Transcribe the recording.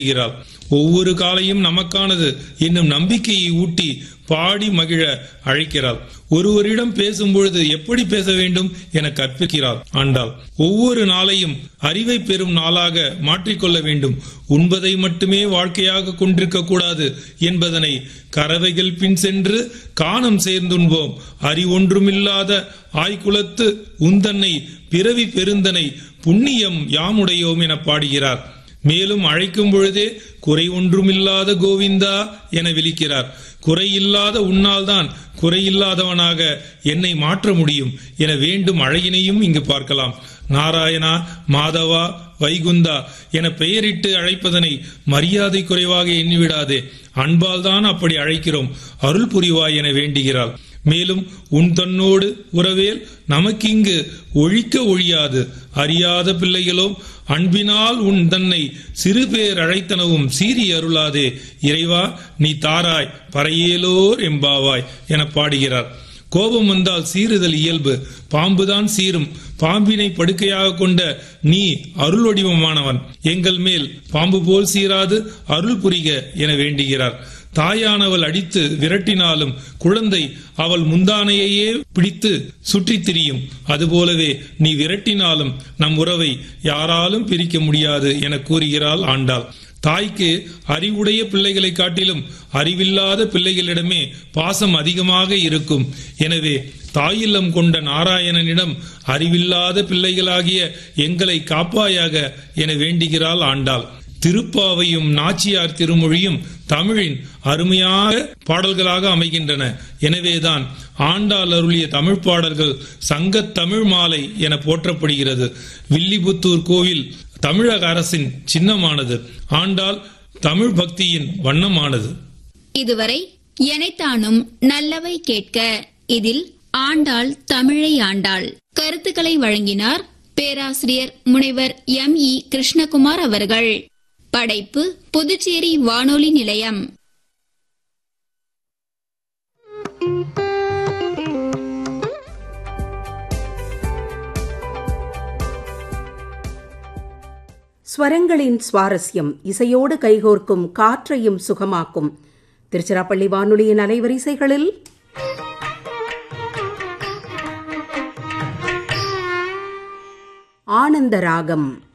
செய்கிறாள் ஒவ்வொரு காலையும் நமக்கானது என்னும் நம்பிக்கையை ஊட்டி பாடி மகிழ அழைக்கிறாள் ஒருவரிடம் பேசும்பொழுது எப்படி பேச வேண்டும் என கற்பிக்கிறாள் ஆண்டாள் ஒவ்வொரு நாளையும் அறிவை பெறும் நாளாக மாற்றிக்கொள்ள வேண்டும் உண்பதை மட்டுமே வாழ்க்கையாக கொண்டிருக்க கூடாது என்பதனை கறவைகள் பின் சென்று காணம் சேர்ந்துண்போம் அறிவொன்றுமில்லாத ஆய்குலத்து உந்தன்னை பிறவி பெருந்தனை புண்ணியம் யாமுடையோம் என பாடுகிறார் மேலும் அழைக்கும் பொழுதே குறை ஒன்றுமில்லாத கோவிந்தா என விழிக்கிறார் குறையில்லாத உன்னால்தான் குறையில்லாதவனாக என்னை மாற்ற முடியும் என வேண்டும் அழகினையும் இங்கு பார்க்கலாம் நாராயணா மாதவா வைகுந்தா என பெயரிட்டு அழைப்பதனை மரியாதை குறைவாக எண்ணிவிடாதே அன்பால் தான் அப்படி அழைக்கிறோம் அருள் புரிவாய் என வேண்டுகிறாள் மேலும் உன் தன்னோடு உறவேல் நமக்கிங்கு ஒழிக்க ஒழியாது அறியாத பிள்ளைகளோ அன்பினால் உன் தன்னை சிறு பேர் அழைத்தனவும் சீறி அருளாதே இறைவா நீ தாராய் பறையேலோர் எம்பாவாய் என பாடுகிறார் கோபம் வந்தால் சீறுதல் இயல்பு பாம்புதான் சீரும் பாம்பினை படுக்கையாக கொண்ட நீ அருள் வடிவமானவன் எங்கள் மேல் பாம்பு போல் சீராது அருள் புரிக என வேண்டுகிறார் தாயானவள் அடித்து விரட்டினாலும் குழந்தை அவள் முந்தானையையே பிடித்து சுற்றித் திரியும் அதுபோலவே நீ விரட்டினாலும் நம் உறவை யாராலும் பிரிக்க முடியாது என கூறுகிறாள் ஆண்டாள் தாய்க்கு அறிவுடைய பிள்ளைகளை காட்டிலும் அறிவில்லாத பிள்ளைகளிடமே பாசம் அதிகமாக இருக்கும் எனவே தாயில்லம் கொண்ட நாராயணனிடம் அறிவில்லாத பிள்ளைகளாகிய எங்களை காப்பாயாக என வேண்டுகிறாள் ஆண்டாள் திருப்பாவையும் நாச்சியார் திருமொழியும் தமிழின் அருமையாக பாடல்களாக அமைகின்றன எனவேதான் ஆண்டாள் அருளிய தமிழ் பாடல்கள் சங்கத் தமிழ் மாலை என போற்றப்படுகிறது வில்லிபுத்தூர் கோவில் தமிழக அரசின் சின்னமானது ஆண்டாள் தமிழ் பக்தியின் வண்ணமானது இதுவரை எனைத்தானும் நல்லவை கேட்க இதில் ஆண்டாள் தமிழை ஆண்டாள் கருத்துக்களை வழங்கினார் பேராசிரியர் முனைவர் எம் இ கிருஷ்ணகுமார் அவர்கள் படைப்பு புதுச்சேரி வானொலி நிலையம் ஸ்வரங்களின் சுவாரஸ்யம் இசையோடு கைகோர்க்கும் காற்றையும் சுகமாக்கும் திருச்சிராப்பள்ளி வானொலியின் அலைவரிசைகளில் ஆனந்த ராகம்